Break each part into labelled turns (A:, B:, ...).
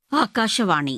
A: ಆಕಾಶವಾಣಿ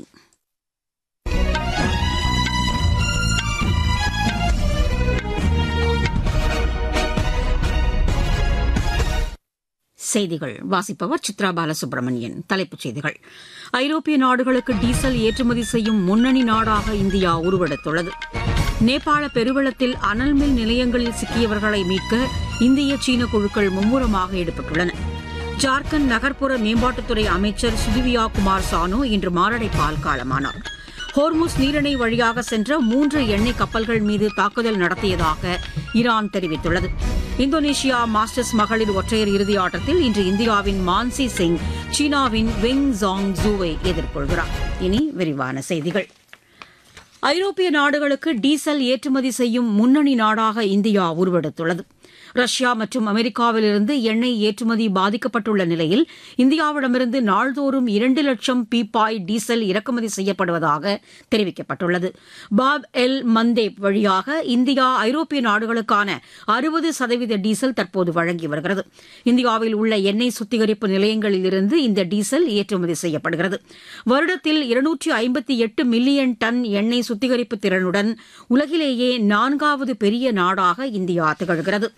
A: செய்திகள் வாசிப்பவர் சித்ரா பாலசுப்ரமணியன் தலைப்புச் செய்திகள் ஐரோப்பிய நாடுகளுக்கு டீசல் ஏற்றுமதி செய்யும் முன்னணி நாடாக இந்தியா உருவெடுத்துள்ளது நேபாள பெருவெள்ளத்தில் அனல் மின் நிலையங்களில் சிக்கியவர்களை மீட்க இந்திய சீன குழுக்கள் மும்முரமாக ஈடுபட்டுள்ளன ஜார்க்கண்ட் நகர்ப்புற மேம்பாட்டுத்துறை அமைச்சர் சுதிவியா குமார் சானு இன்று மாரடைப்பால் காலமானார் ஹோர்முஸ் நீரிணை வழியாக சென்ற மூன்று எண்ணெய் கப்பல்கள் மீது தாக்குதல் நடத்தியதாக ஈரான் தெரிவித்துள்ளது இந்தோனேஷியா மாஸ்டர்ஸ் மகளிர் ஒற்றையர் இறுதி ஆட்டத்தில் இன்று இந்தியாவின் மான்சி சிங் சீனாவின் வெங் ஜாங் ஜூவை எதிர்கொள்கிறார் இனி விரிவான செய்திகள் ஐரோப்பிய நாடுகளுக்கு டீசல் ஏற்றுமதி செய்யும் முன்னணி நாடாக இந்தியா உருவெடுத்துள்ளது ரஷ்யா மற்றும் அமெரிக்காவிலிருந்து எண்ணெய் ஏற்றுமதி பாதிக்கப்பட்டுள்ள நிலையில் இந்தியாவிடமிருந்து நாள்தோறும் இரண்டு லட்சம் பீப்பாய் டீசல் இறக்குமதி செய்யப்படுவதாக தெரிவிக்கப்பட்டுள்ளது பாப் எல் மந்தேப் வழியாக இந்தியா ஐரோப்பிய நாடுகளுக்கான அறுபது சதவீத டீசல் தற்போது வழங்கி வருகிறது இந்தியாவில் உள்ள எண்ணெய் சுத்திகரிப்பு நிலையங்களிலிருந்து இந்த டீசல் ஏற்றுமதி செய்யப்படுகிறது வருடத்தில் இருநூற்றி ஐம்பத்தி எட்டு மில்லியன் டன் எண்ணெய் சுத்திகரிப்பு திறனுடன் உலகிலேயே நான்காவது பெரிய நாடாக இந்தியா திகழ்கிறது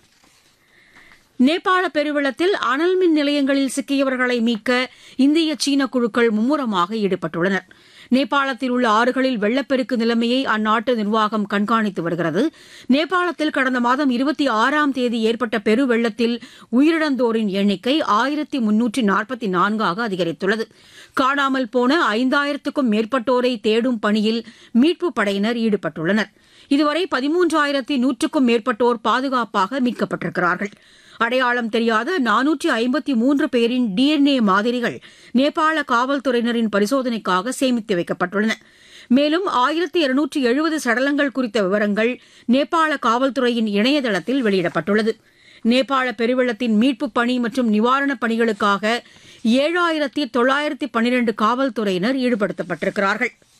A: நேபாள பெருவெள்ளத்தில் அனல் மின் நிலையங்களில் சிக்கியவர்களை மீட்க இந்திய சீன குழுக்கள் மும்முரமாக ஈடுபட்டுள்ளனர் நேபாளத்தில் உள்ள ஆறுகளில் வெள்ளப்பெருக்கு நிலைமையை அந்நாட்டு நிர்வாகம் கண்காணித்து வருகிறது நேபாளத்தில் கடந்த மாதம் இருபத்தி ஆறாம் தேதி ஏற்பட்ட பெருவெள்ளத்தில் உயிரிழந்தோரின் எண்ணிக்கை ஆயிரத்தி முன்னூற்றி நாற்பத்தி நான்காக அதிகரித்துள்ளது காணாமல் போன ஐந்தாயிரத்துக்கும் மேற்பட்டோரை தேடும் பணியில் மீட்புப் படையினர் ஈடுபட்டுள்ளனர் இதுவரை பதிமூன்றாயிரத்தி நூற்றுக்கும் மேற்பட்டோர் பாதுகாப்பாக மீட்கப்பட்டிருக்கிறார்கள் அடையாளம் தெரியாத நானூற்றி ஐம்பத்தி மூன்று பேரின் டிஎன்ஏ மாதிரிகள் நேபாள காவல்துறையினரின் பரிசோதனைக்காக சேமித்து வைக்கப்பட்டுள்ளன மேலும் ஆயிரத்தி இருநூற்றி எழுபது சடலங்கள் குறித்த விவரங்கள் நேபாள காவல்துறையின் இணையதளத்தில் வெளியிடப்பட்டுள்ளது நேபாள பெருவெள்ளத்தின் மீட்புப் பணி மற்றும் நிவாரணப் பணிகளுக்காக ஏழாயிரத்தி தொள்ளாயிரத்தி பன்னிரண்டு காவல்துறையினர் ஈடுபடுத்தப்பட்டிருக்கிறார்கள்